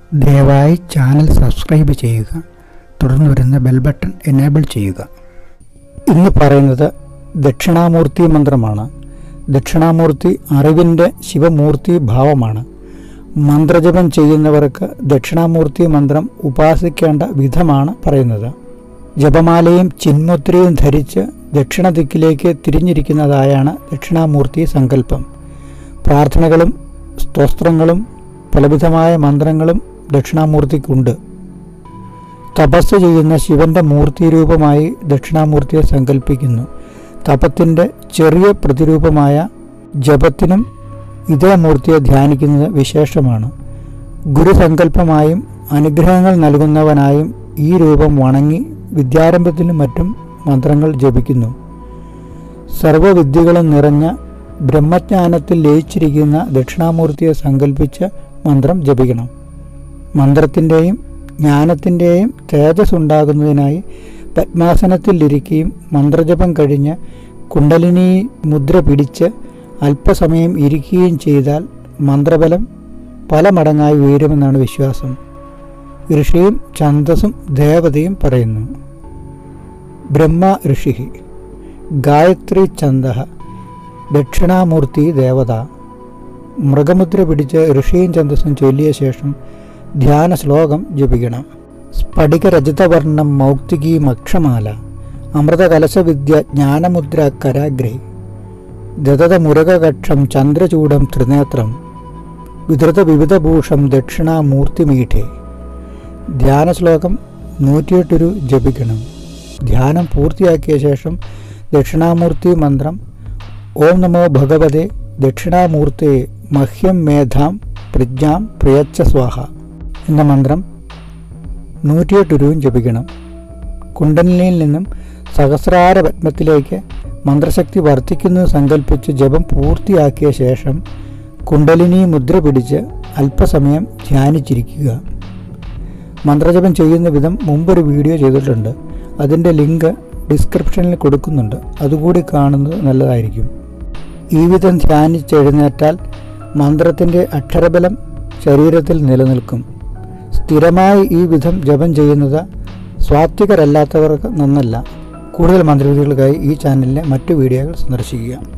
ദയവായി channel subscribe ചെയ്യുക തുടർന്ന് വരുന്ന ബെൽ ബട്ടൺ എനേബിൾ ചെയ്യുക ഇന്ന് പറയുന്നത് ദക്ഷിണാമൂർത്തി മന്ത്രമാണ് ദക്ഷിണാമൂർത്തി അറിവിൻ്റെ ശിവമൂർത്തി ഭാവമാണ് മന്ത്രജപം ചെയ്യുന്നവർക്ക് ദക്ഷിണാമൂർത്തി മന്ത്രം ഉപാസിക്കേണ്ട വിധമാണ് പറയുന്നത് ജപമാലയും ചിന്മുദ്രയും ധരിച്ച് ദക്ഷിണ ദിക്കിലേക്ക് തിരിഞ്ഞിരിക്കുന്നതായാണ് ദക്ഷിണാമൂർത്തി സങ്കല്പം പ്രാർത്ഥനകളും സ്തോത്രങ്ങളും പലവിധമായ മന്ത്രങ്ങളും ദക്ഷിണാമൂർത്തിക്കുണ്ട് തപസ് ചെയ്യുന്ന ശിവന്റെ മൂർത്തിരൂപമായി ദക്ഷിണാമൂർത്തിയെ സങ്കല്പിക്കുന്നു തപത്തിൻ്റെ ചെറിയ പ്രതിരൂപമായ ജപത്തിനും ഇതേ മൂർത്തിയെ ധ്യാനിക്കുന്നത് വിശേഷമാണ് ഗുരുസങ്കല്പമായും അനുഗ്രഹങ്ങൾ നൽകുന്നവനായും ഈ രൂപം വണങ്ങി വിദ്യാരംഭത്തിനും മറ്റും മന്ത്രങ്ങൾ ജപിക്കുന്നു സർവവിദ്യകളും നിറഞ്ഞ ബ്രഹ്മജ്ഞാനത്തിൽ ലയിച്ചിരിക്കുന്ന ദക്ഷിണാമൂർത്തിയെ സങ്കല്പിച്ച് മന്ത്രം ജപിക്കണം മന്ത്രത്തിൻ്റെയും ജ്ഞാനത്തിൻ്റെയും തേജസ് ഉണ്ടാകുന്നതിനായി പത്മാസനത്തിലിരിക്കുകയും മന്ത്രജപം കഴിഞ്ഞ് കുണ്ടലിനി മുദ്ര പിടിച്ച് അല്പസമയം ഇരിക്കുകയും ചെയ്താൽ മന്ത്രബലം പല മടങ്ങായി ഉയരുമെന്നാണ് വിശ്വാസം ഋഷിയും ഛന്ദസും ദേവതയും പറയുന്നു ബ്രഹ്മ ഋഷി ഗായത്രി ഛന്ദ ദക്ഷിണാമൂർത്തി ദേവത മൃഗമുദ്ര പിടിച്ച് ഋഷിയും ഛന്ദസ്സും ചൊല്ലിയ ശേഷം ധ്യാന ശ്ലോകം ജപിക്കണം സ്ഫടികരജിതവർണം മൗക്തികീ മക്ഷമാല അമൃതകലശവിദ്യ ജ്ഞാനമുദ്ര കരാഗ്രേ ദതത മുരകകക്ഷം ചന്ദ്രചൂടം ത്രിനേത്രം വിധൃത വിവിധഭൂഷം ദക്ഷിണാമൂർത്തിമീഠേ ധ്യാന ശ്ലോകം നൂറ്റിയെട്ടൊരു ജപിക്കണം ധ്യാനം പൂർത്തിയാക്കിയ ശേഷം ദക്ഷിണാമൂർത്തി മന്ത്രം ഓം നമോ ഭഗവതെ ദക്ഷിണാമൂർത്തേ മഹ്യം മേധാം പ്രജ്ഞാം പ്രിയച്ച സ്വാഹ എന്ന മന്ത്രം നൂറ്റിയെട്ടുരുവും ജപിക്കണം കുണ്ടലിനിയിൽ നിന്നും സഹസ്രാര പത്മത്തിലേക്ക് മന്ത്രശക്തി വർദ്ധിക്കുന്നത് സങ്കല്പിച്ച് ജപം പൂർത്തിയാക്കിയ ശേഷം കുണ്ടലിനി മുദ്ര പിടിച്ച് അല്പസമയം ധ്യാനിച്ചിരിക്കുക മന്ത്രജപം ചെയ്യുന്ന വിധം മുമ്പൊരു വീഡിയോ ചെയ്തിട്ടുണ്ട് അതിൻ്റെ ലിങ്ക് ഡിസ്ക്രിപ്ഷനിൽ കൊടുക്കുന്നുണ്ട് അതുകൂടി കാണുന്നത് നല്ലതായിരിക്കും ഈ വിധം ധ്യാനിച്ചെഴുന്നേറ്റാൽ മന്ത്രത്തിൻ്റെ അക്ഷരബലം ശരീരത്തിൽ നിലനിൽക്കും സ്ഥിരമായി ഈ വിധം ജപം ചെയ്യുന്നത് സ്വാത്വികരല്ലാത്തവർക്ക് നന്നല്ല കൂടുതൽ മന്ത്രവിധികൾക്കായി ഈ ചാനലിലെ മറ്റു വീഡിയോകൾ സന്ദർശിക്കുക